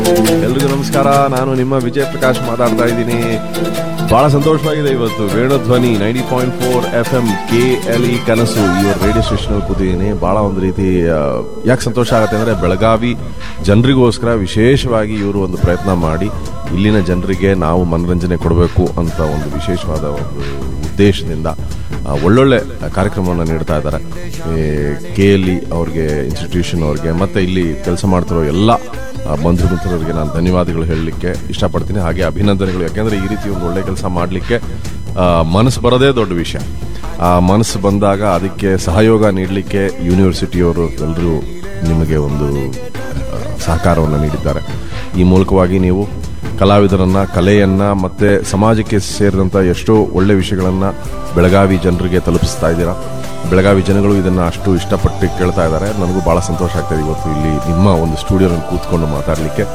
ಎಲ್ರಿಗೂ ನಮಸ್ಕಾರ ನಾನು ನಿಮ್ಮ ವಿಜಯ್ ಪ್ರಕಾಶ್ ಮಾತಾಡ್ತಾ ಇದ್ದೀನಿ ಬಹಳ ಸಂತೋಷವಾಗಿದೆ ಇವತ್ತು Venudhwani ninety point four F M K L E ಕನಸು ಈ ರೇಡಿಯೋ ಸ್ಟೇಷನ್ ಕೂತಿದ್ದೀನಿ ಬಹಳ ಒಂದು ರೀತಿ ಯಾಕೆ ಸಂತೋಷ ಆಗುತ್ತೆ ಅಂದರೆ ಬೆಳಗಾವಿ ಜನರಿಗೋಸ್ಕರ ವಿಶೇಷವಾಗಿ ಇವರು ಒಂದು ಪ್ರಯತ್ನ ಮಾಡಿ ಇಲ್ಲಿನ ಜನರಿಗೆ ನಾವು ಮನರಂಜನೆ ಕೊಡಬೇಕು ಅಂತ ಒಂದು ವಿಶೇಷವಾದ ಒಂದು ಉದ್ದೇಶದಿಂದ ಆ, ಒಳ್ಳೊಳ್ಳೆ ಕಾರ್ಯಕ್ರಮವನ್ನು ನೀಡ್ತಾ ಇದ್ದಾರೆ ಕೆ ಎಲ್ ಇ ಅವ್ರಿಗೆ ಇನ್ಸ್ಟಿಟ್ಯೂಷನ್ ಅವ್ರಿಗೆ ಮತ್ತು ಇಲ್ಲಿ ಕೆಲಸ ಮಾಡ್ತಿರೋ ಎಲ್ಲ ಆ, ಬಂಧು ಮಿತ್ರರಿಗೆ ನಾನು ಧನ್ಯವಾದಗಳು ಹೇಳಲಿಕ್ಕೆ ಇಷ್ಟಪಡ್ತೀನಿ ಹಾಗೆ ಅಭಿನಂದನೆಗಳು ಯಾಕೆಂದರೆ ಈ ರೀತಿ ಒಂದು ಒಳ್ಳೆ ಕೆಲಸ ಮಾಡಲಿಕ್ಕೆ ಮನಸ್ಸು ಬರೋದೇ ದೊಡ್ಡ ವಿಷಯ ಆ ಮನಸ್ಸು ಬಂದಾಗ ಅದಕ್ಕೆ ಸಹಯೋಗ ನೀಡಲಿಕ್ಕೆ ಯೂನಿವರ್ಸಿಟಿಯವರು ಎಲ್ಲರೂ ನಿಮಗೆ ಒಂದು ಆ, ಸಹಕಾರವನ್ನು ನೀಡಿದ್ದಾರೆ ಈ ಮೂಲಕವಾಗಿ ನೀವು ಕಲಾವಿದರನ್ನ ಕಲೆಯನ್ನ ಮತ್ತೆ ಸಮಾಜಕ್ಕೆ ಸೇರಿದಂಥ ಎಷ್ಟೋ ಒಳ್ಳೆ ವಿಷಯಗಳನ್ನ ಬೆಳಗಾವಿ ಜನರಿಗೆ ತಲುಪಿಸ್ತಾ ಇದ್ದೀರಾ ಬೆಳಗಾವಿ ಜನಗಳು ಇದನ್ನ ಅಷ್ಟು ಇಷ್ಟಪಟ್ಟು ಕೇಳ್ತಾ ಇದ್ದಾರೆ ನನಗೂ ಬಹಳ ಸಂತೋಷ ಆಗ್ತಾ ಇದೆ ಇವತ್ತು ಇಲ್ಲಿ ನಿಮ್ಮ ಒಂದು ಸ್ಟುಡಿಯೋನಲ್ಲಿ ಕೂತ್ಕೊಂಡು ಮಾತಾಡಲಿಕ್ಕೆ